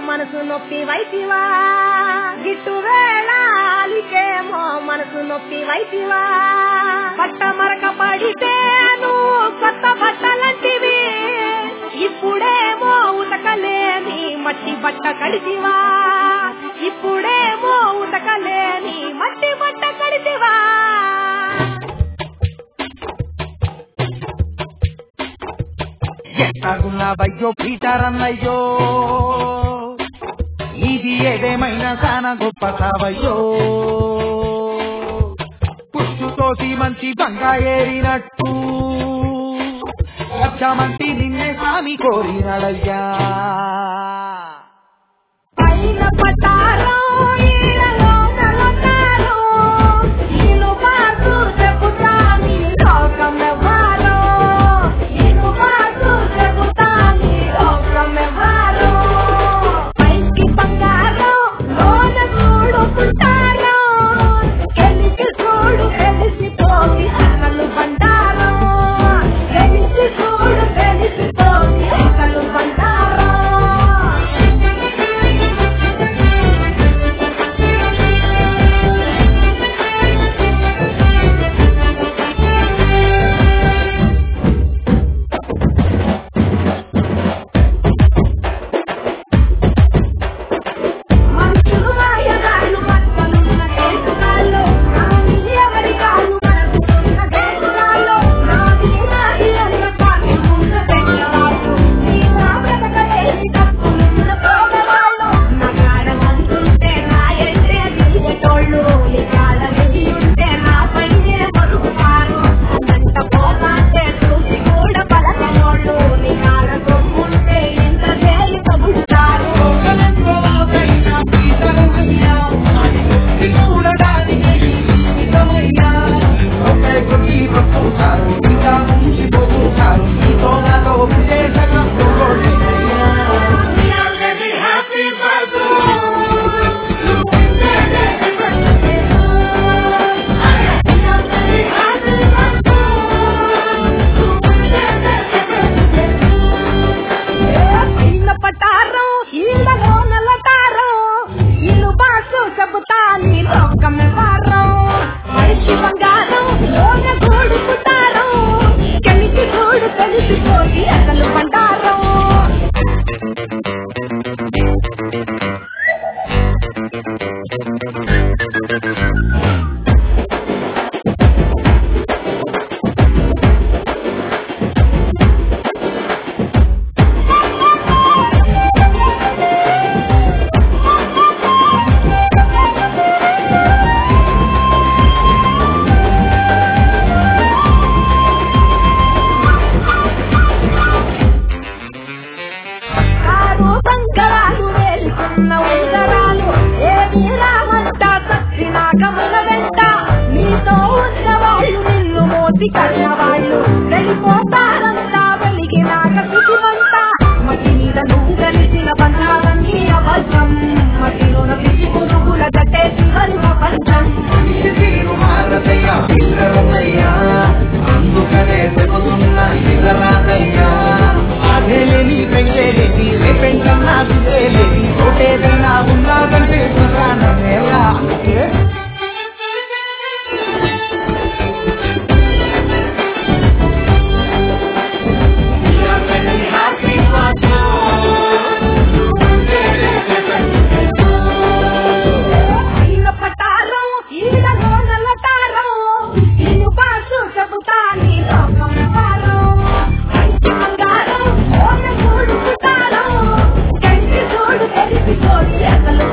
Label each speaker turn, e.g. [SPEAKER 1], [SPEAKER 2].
[SPEAKER 1] మనసు నొప్పి వైతివా గిట్టు వేళాలికేమో మనసు నొప్పి వైతివా పట్ట మరక పడితే నువ్వు కొత్త బట్టలంటివి ఇప్పుడేమో ఉతకలేని మట్టి బట్ట కడితివా ఇప్పుడేమో ఉతకలేని మట్టి బట్ట కడితివా
[SPEAKER 2] ఎట్టాగున్నావయ్యో పీటారన్నయ్యో ఇది ఏదేమైనా చాలా గొప్ప సావయ్యో పుట్టుతోటి మంచి బంగా ఏరినట్టు లక్షమంటి నిన్నే స్వామి కోరినడయ్యా
[SPEAKER 1] పైన పటారం ఈడలో నలతారం ఈను బాసు చెబుతా నీ లోకమెవ్వారో ఈను బాసు చెబుతా నీ లోకమెవ్వారో పైకి బంగారం లోన చూడు పుట్టారం గెలిచి చూడు గెలిసిపోయి అసలు బండారం గెలిచి చూడు గెలిసిపోయి అసలు బండారం మనుషులు మాయగాళ్ళు పట్టుకొనున్న కేసుగాళ్ళు నాది ఎవరి కాళ్ళు మనసుకున్న కేసుగాళ్ళు నాది నాది అన్న కాళ్ళు ఉన్న పెట్టవాళ్ళు నీ నా బ్రతకలేసి తప్పులున్న పోగవాళ్ళు నా కాడ మంటుంటే నా ఎట్టే దిగేటోళ్ళు నీ కాడ ఉంటే నా పైనే పరుగుతారు అంత పోతాంటే చూసి కూడా పలకనోళ్ళు నీ కాడ సొమ్ముంటే ఇంత తేలిక పుడతారు చిన్న పటారం ఈళ్ళలో నల్లటారం ఇల్లు బాసు చెబుతా నీ లోకమే వారం మనిషి బంగారం లోన గూడు పుట్టారం కలిసి గూడు కలిసిపోయి అసలు బండారం కారు బంగారాలు వేలుకున్న ఉంగరాలు ఏమి రామంట సచ్చినా కమల వెంట నీతో ఉన్న వాళ్ళు నిన్ను మోసి కన్న వాళ్ళు వెళ్ళిపోతారంతా వెలిగినాక పిసివంత మట్టి మీద నువ్వు కలిసిన బంధాలన్నీ అబద్ధం మట్టిలోన పిసి పురుగుల గట్టేసి వల్ల పంచం
[SPEAKER 2] అందుకనే చెబుతున్నా ఇదరాదయ్యా అదేలేని పెళ్ళేలేని రేపెంటన్నా సుదేలేని ఒకటేదైనా ఉన్నాదంటే ప్రధానమేలా అందుకే
[SPEAKER 1] ఈల పటారం ఈడలో నల్లటారం ఈను బాసు చెబుతా నీ లోకం వారం మంచి బంగారం లోన చూడు పుట్టారం కంటి చూడు తెలిసి చూడు అసలు